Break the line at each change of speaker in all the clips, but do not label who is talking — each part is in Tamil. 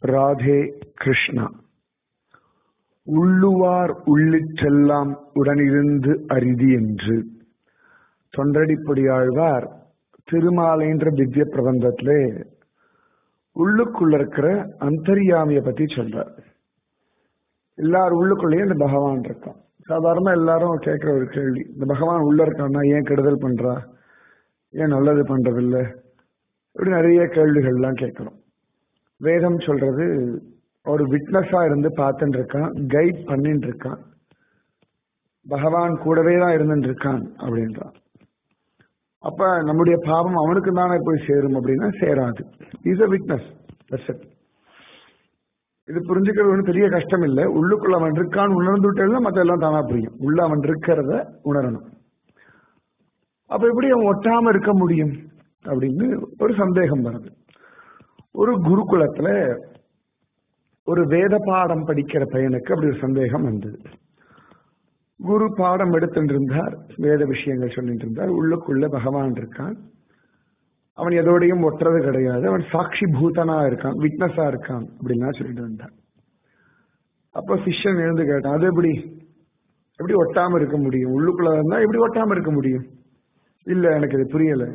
ராதே கிருஷ்ணா உள்ளுவார் உள்ளிற்றெல்லாம் உடனிருந்து அரிதி என்று தொண்டடிப்படியாழ்வார் திருமாலைன்ற திவ்ய பிரபந்தத்திலே உள்ளுக்குள்ள இருக்கிற அந்தரியாமிய பத்தி சொல்றார் எல்லார் உள்ளுக்குள்ளேயும் இந்த பகவான் இருக்கான் சாதாரண எல்லாரும் கேட்கிற ஒரு கேள்வி இந்த பகவான் உள்ள இருக்கான்னா ஏன் கெடுதல் பண்றா ஏன் நல்லது பண்றதில்லை இப்படி நிறைய கேள்விகள்லாம் கேட்கிறோம் வேதம் சொல்றது ஒரு விட்னஸா இருந்து பார்த்துட்டு இருக்கான் கைட் பண்ணிட்டு இருக்கான் பகவான் கூடவே தான் இருந்துட்டு இருக்கான் அப்படின்றான் அப்ப நம்முடைய பாவம் அவனுக்கு தானே போய் சேரும் அப்படின்னா சேராது இஸ் அ விட்னஸ் இது புரிஞ்சுக்கிறது ஒன்றும் பெரிய கஷ்டம் இல்லை உள்ளுக்குள்ள அவன் இருக்கான்னு உணர்ந்து விட்டேன்னா மற்ற எல்லாம் தானா புரியும் உள்ள அவன் இருக்கிறத உணரணும் அப்ப எப்படி அவன் ஒட்டாம இருக்க முடியும் அப்படின்னு ஒரு சந்தேகம் வருது ஒரு குருகுலத்துல ஒரு வேத பாடம் படிக்கிற பையனுக்கு அப்படி ஒரு சந்தேகம் வந்தது குரு பாடம் எடுத்துட்டு இருந்தார் வேத விஷயங்கள் சொல்லிட்டு இருந்தார் உள்ளுக்குள்ள பகவான் இருக்கான் அவன் எதோடையும் ஒட்டுறது கிடையாது அவன் சாட்சி பூதனா இருக்கான் விட்னஸா இருக்கான் அப்படின்லாம் சொல்லிட்டு வந்தான் அப்ப சிஷ்யன் எழுந்து கேட்டான் அது எப்படி எப்படி ஒட்டாம இருக்க முடியும் உள்ளுக்குள்ள இருந்தா எப்படி ஒட்டாம இருக்க முடியும் இல்ல எனக்கு இது புரியல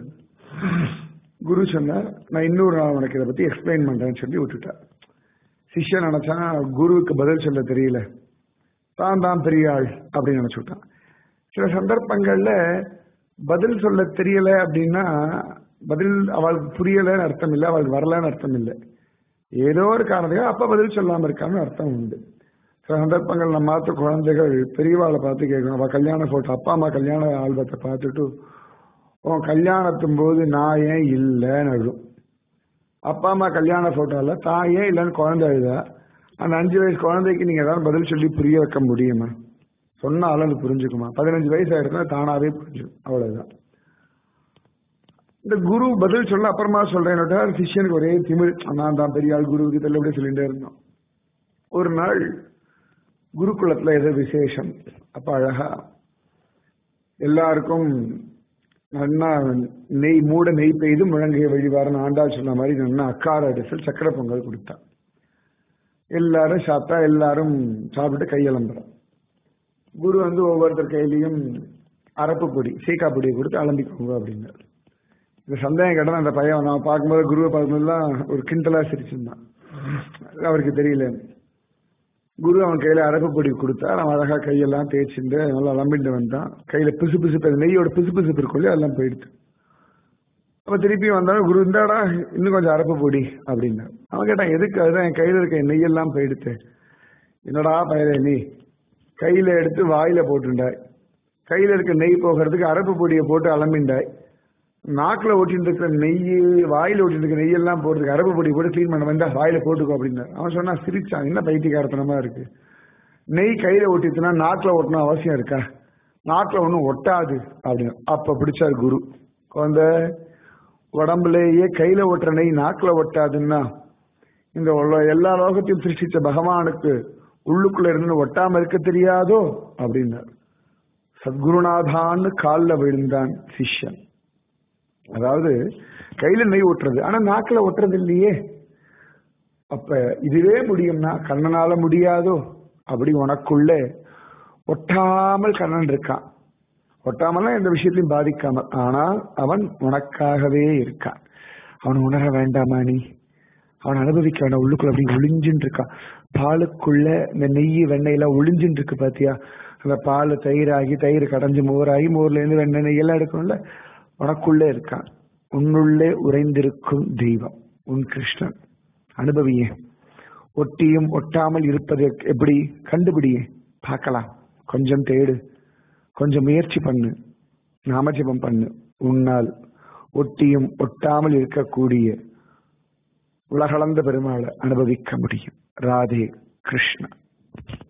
குரு சொன்னார் நான் இன்னொரு நாள் உனக்கு இதை பத்தி எக்ஸ்பிளைன் பண்றேன்னு சொல்லி விட்டுட்டார் சிஷ்யன் நினைச்சான் குருவுக்கு பதில் சொல்ல தெரியல தான் தான் பெரிய ஆள் அப்படின்னு நினைச்சு விட்டான் சில சந்தர்ப்பங்கள்ல பதில் சொல்ல தெரியல அப்படின்னா பதில் அவளுக்கு புரியலன்னு அர்த்தம் இல்லை அவளுக்கு வரலன்னு அர்த்தம் இல்லை ஏதோ ஒரு காரணத்துக்கு அப்ப பதில் சொல்லாம இருக்கான்னு அர்த்தம் உண்டு சில சந்தர்ப்பங்கள் நம்ம மாத்த குழந்தைகள் பெரியவாளை பார்த்து கேட்கணும் அவ கல்யாண போட்டோ அப்பா அம்மா கல்யாண ஆல்பத்தை பார்த்துட்டு உன் கல்யாணத்தும் போது நான் ஏன் இல்லைன்னு அழும் அப்பா அம்மா கல்யாண போட்டோல தான் ஏன் இல்லைன்னு குழந்தை அழுதா அந்த அஞ்சு வயசு குழந்தைக்கு நீங்க ஏதாவது பதில் சொல்லி புரிய வைக்க முடியுமா சொன்னாலும் அது புரிஞ்சுக்குமா பதினஞ்சு வயசு ஆயிருந்தா தானாவே புரிஞ்சுக்கும் அவ்வளவுதான் இந்த குரு பதில் சொல்ல அப்புறமா சொல்றேன் சிஷ்யனுக்கு ஒரே திமிழ் நான் தான் பெரிய ஆள் குருவுக்கு தெரியல அப்படியே சொல்லிட்டே இருந்தோம் ஒரு நாள் குருகுலத்துல ஏதோ விசேஷம் அப்ப அழகா எல்லாருக்கும் நன்னா நெய் மூட நெய் பெய்து முழங்கைய வழிவாரன்னு ஆண்டாள் சொன்ன மாதிரி நன்னா அக்கார அடிசல் சக்கரை பொங்கல் கொடுத்தா எல்லாரும் சாப்பிட்டா எல்லாரும் சாப்பிட்டு கையலம்புறோம் குரு வந்து ஒவ்வொருத்தர் கையிலையும் அரப்பு பொடி சீக்கா பொடியை கொடுத்து அலம்பிக்கோங்க அப்படின்னாரு இந்த சந்தேகம் கேட்டால் அந்த பையன் நான் பார்க்கும்போது குருவை பார்க்கும்போதுலாம் ஒரு கிண்டலா சிரிச்சிருந்தான் அவருக்கு தெரியல குரு அவன் கையில அரப்பு பொடி கொடுத்தா அவன் அழகா கையெல்லாம் தேய்ச்சிட்டு நல்லா அலம்பிட்டு வந்தான் கையில பிசு பிசுப்பு நெய்யோட பிசு பிசுப்பு இருக்கும் அதெல்லாம் போயிடுது அப்ப திருப்பி வந்தாலும் குரு இந்தாடா இன்னும் கொஞ்சம் அரப்பு பொடி அப்படின்னா அவன் கேட்டான் எதுக்கு அதுதான் என் கையில இருக்க நெய்யெல்லாம் போயிடுத்து என்னடா பயிர நீ கையில எடுத்து வாயில போட்டுண்டாய் கையில இருக்க நெய் போகிறதுக்கு அரப்பு பொடியை போட்டு அலம்பிண்டாய் நாக்கில் ஓட்டிட்டு இருக்கிற நெய் வாயில ஓட்டிட்டு இருக்கிற நெய்யெல்லாம் போடுறதுக்கு அரப்பு பொடி போட்டு க்ளீன் பண்ண வந்தா வாயில போட்டுக்கோ அப்படின்னு அவன் சொன்னா சிரிச்சான் என்ன பைத்தியகாரத்தனமா இருக்கு நெய் கையில ஓட்டிச்சுன்னா நாக்கில் ஓட்டணும் அவசியம் இருக்கா நாக்கில் ஒன்றும் ஒட்டாது அப்படின்னு அப்ப பிடிச்சார் குரு குழந்தை உடம்புலேயே கையில ஓட்டுற நெய் நாக்கில் ஒட்டாதுன்னா இந்த எல்லா லோகத்தையும் சிருஷ்டிச்ச பகவானுக்கு உள்ளுக்குள்ள இருந்து ஒட்டாம இருக்க தெரியாதோ அப்படின்னார் சத்குருநாதான்னு காலில் விழுந்தான் சிஷ்யன் அதாவது கையில நெய் ஒட்டுறது ஆனா நாக்கில் ஒட்டுறது இல்லையே அப்ப இதுவே முடியும்னா கண்ணனால முடியாதோ அப்படி உனக்குள்ள ஒட்டாமல் கண்ணன் இருக்கான் ஒட்டாமலாம் எந்த விஷயத்தையும் பாதிக்காமல் ஆனால் அவன் உனக்காகவே இருக்கான் அவன் உணர வேண்டாமா நீ அவன் அனுபவிக்க வேண்டாம் உள்ளுக்குள்ள அப்படி ஒளிஞ்சுட்டு இருக்கான் பாலுக்குள்ள இந்த நெய் வெண்ணெயெல்லாம் ஒளிஞ்சுட்டு இருக்கு பாத்தியா அந்த பால் தயிராகி தயிர் கடைஞ்சு மோராகி மோர்ல இருந்து வெண்ணெய் நெய் எல்லாம் எடுக்கணும்ல உனக்குள்ளே இருக்கான் உன்னுள்ளே உறைந்திருக்கும் தெய்வம் உன் கிருஷ்ணன் அனுபவியே ஒட்டியும் ஒட்டாமல் இருப்பது எப்படி கண்டுபிடியே பார்க்கலாம் கொஞ்சம் தேடு கொஞ்சம் முயற்சி பண்ணு நாமஜபம் பண்ணு உன்னால் ஒட்டியும் ஒட்டாமல் இருக்கக்கூடிய உலகளந்த பெருமாளை அனுபவிக்க முடியும் ராதே கிருஷ்ணா